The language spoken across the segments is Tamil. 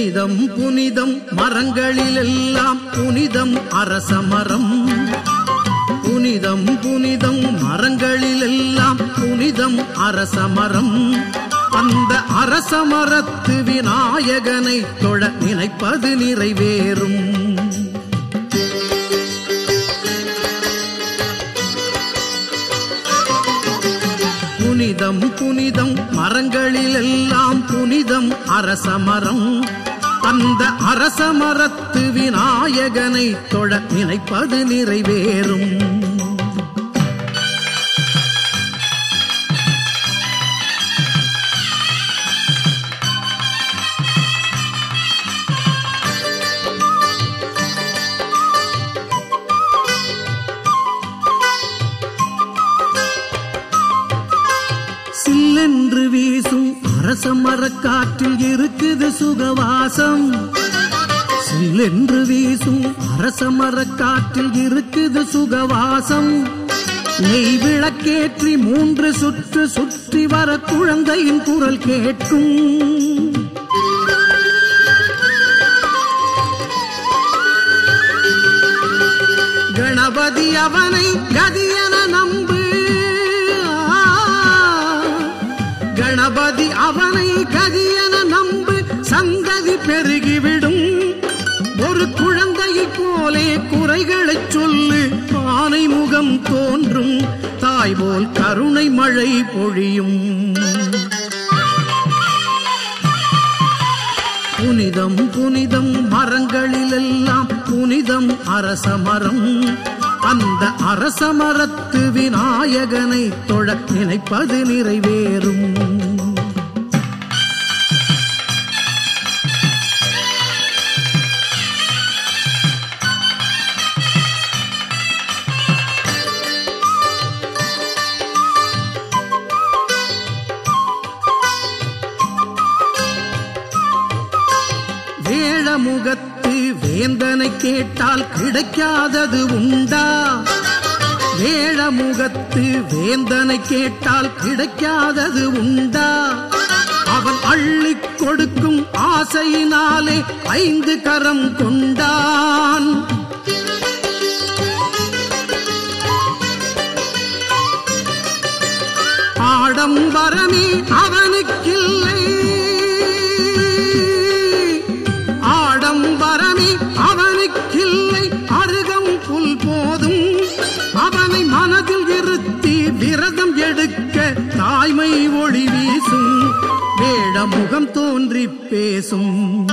புனிதம் புனிதம் மரங்களிலெல்லாம் புனிதம் அரச மரம் புனிதம் புனிதம் மரங்களிலெல்லாம் புனிதம் அரச மரம் அந்த அரச மரத்து விநாயகனை தொழ நினைப்பது நிறைவேறும் புனிதம் புனிதம் மரங்களிலெல்லாம் புனிதம் அரச மரம் அந்த அரச மரத்து விநாயகனை தொழ நினைப்பது நிறைவேறும் சில்லென்று வீசும் அரச மரக்காற்றில் இருக்குது சுகவாசம் சில்லென்று வீசும் அரச மரக்காற்றில் இருக்குது சுகவாசம் நெய் விளக்கேற்றி மூன்று சுற்று சுற்றி வர குழந்தையின் குரல் கேட்கும் கணபதி அவனை கதியன நம்பு ஆ. கணபதி அவனை கதியன நம்பு சந்ததி பெருகிவிடும் ஒரு குழந்தையைப் போலே குறைகளைச் சொல்லு ஆனை முகம் தோன்றும் தாய் போல் கருணை மழை பொழியும் புனிதம் புனிதம் மரங்களிலெல்லாம் புனிதம் அரச மரம் அந்த அரச மரத்து விநாயகனை தொழ நினைப்பது நிறைவேறும் வேழமுகத்து வேந்தனை கேட்டால் கிடைக்காதது உண்டா வேழமுகத்து வேந்தனை கேட்டால் கிடைக்காதது உண்டா அவன் அள்ளிக் கொடுக்கும் ஆசையினாலே ஐந்து கரம் கொண்டான் ஆடம்பரமே அவனுக்கில்லை ஆடம்பரமே அவனுக்கில்லை அருகம் புல் போதும் அவனை மனதில் இருத்தி விரதம் எடுக்க தாய்மை ஒளி வீசும் வேடமுகம் தோன்றி பேசும்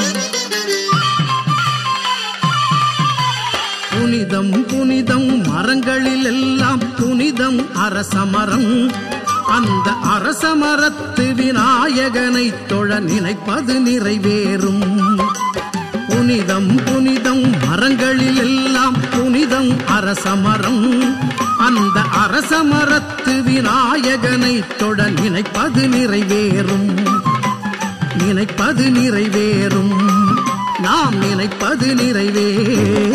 புனிதம் புனிதம் மரங்களில் எல்லாம் புனிதம் அரச மரம் அந்த அரச மரத்து விநாயகனை தொழ நினைப்பது நிறைவேறும் புனிதம் புனிதம் மரங்களில் எல்லாம் புனிதம் அரச மரம் அந்த அரச மரத்து விநாயகனை தொட நினைப்பது நிறைவேறும் நினைப்பது நிறைவேறும் நாம் நினைப்பது நிறைவேறும்